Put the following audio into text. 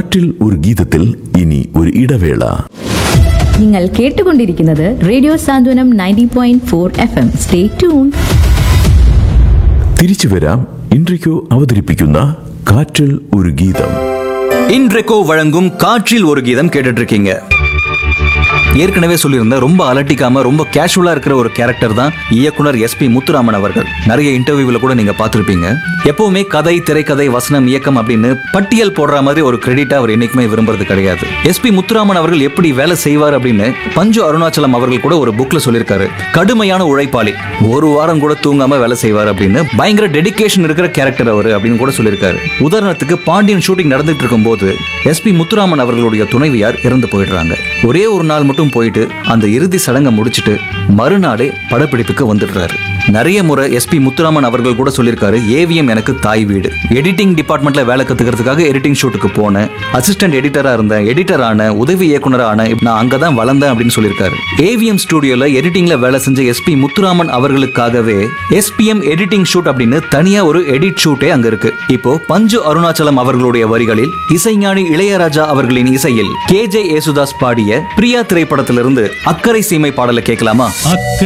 காற்றில் ஒரு கீதத்தில் இனி ஒரு ഇടവേള നിങ്ങൾ കേട്ടുകൊണ്ടിരിക്കുന്നത് radio Santhwanam ninety point four F M stay tune തിരിച്ചു വരാം ഇൻട്രിക്കോ അവതരിപ്പിക്കുന്ന കാற்றிൽ ഒരു ഗീതം இன்றைக்கோ வழங்கும் காற்றில் ஒரு கீதம் கேட்டுட்டு இருக்கீங்க ஏற்கனவே சொல்லியிருந்தேன் ரொம்ப அலட்டிக்காம ரொம்ப கேஷுவலா இருக்கிற ஒரு கேரக்டர் தான் இயக்குனர் எஸ்பி முத்துராமன் அவர்கள் நிறைய இன்டர்வியூல கூட நீங்க பார்த்திருப்பீங்க எப்பவுமே கதை திரைக்கதை வசனம் இயக்கம் அப்படின்னு பட்டியல் போடுற மாதிரி ஒரு கிரெடிட்டா அவர் என்னைக்குமே விரும்புறது கிடையாது எஸ்பி முத்துராமன் அவர்கள் எப்படி வேலை செய்வார் அப்படின்னு பஞ்சு அருணாச்சலம் அவர்கள் கூட ஒரு புக்ல சொல்லியிருக்காரு கடுமையான உழைப்பாளி ஒரு வாரம் கூட தூங்காம வேலை செய்வார் அப்படின்னு பயங்கர டெடிகேஷன் இருக்கிற கேரக்டர் அவர் அப்படின்னு கூட சொல்லியிருக்காரு உதாரணத்துக்கு பாண்டியன் ஷூட்டிங் நடந்துட்டு இருக்கும்போது எஸ்பி முத்துராமன் அவர்களுடைய துணைவியார் இறந்து போயிடுறாங்க ஒரே ஒரு நாள் மட்டும் போயிட்டு அந்த இறுதி சடங்கை முடிச்சிட்டு மறுநாளே படப்பிடிப்புக்கு வந்துடுறாரு நிறைய முறை எஸ்பி முத்துராமன் அவர்கள் கூட சொல்லியிருக்காரு ஏவிஎம் எனக்கு தாய் வீடு எடிட்டிங் டிபார்ட்மெண்ட்ல வேலை கத்துக்கிறதுக்காக எடிட்டிங் ஷூட்டுக்கு போனேன் அசிஸ்டன்ட் எடிட்டரா இருந்தேன் எடிட்டர் ஆன உதவி இயக்குனரா ஆன நான் அங்கதான் வளர்ந்தேன் அப்படின்னு சொல்லியிருக்காரு ஏவிஎம் ஸ்டுடியோல எடிட்டிங்ல வேலை செஞ்ச எஸ்பி முத்துராமன் அவர்களுக்காகவே எஸ்பிஎம் எடிட்டிங் ஷூட் அப்படின்னு தனியா ஒரு எடிட் ஷூட்டே அங்க இருக்கு இப்போ பஞ்சு அருணாச்சலம் அவர்களுடைய வரிகளில் இசைஞானி இளையராஜா அவர்களின் இசையில் கே ஜே ஏசுதாஸ் பாடிய பிரியா திரைப்படத்திலிருந்து அக்கறை சீமை பாடலை கேட்கலாமா அக்கறை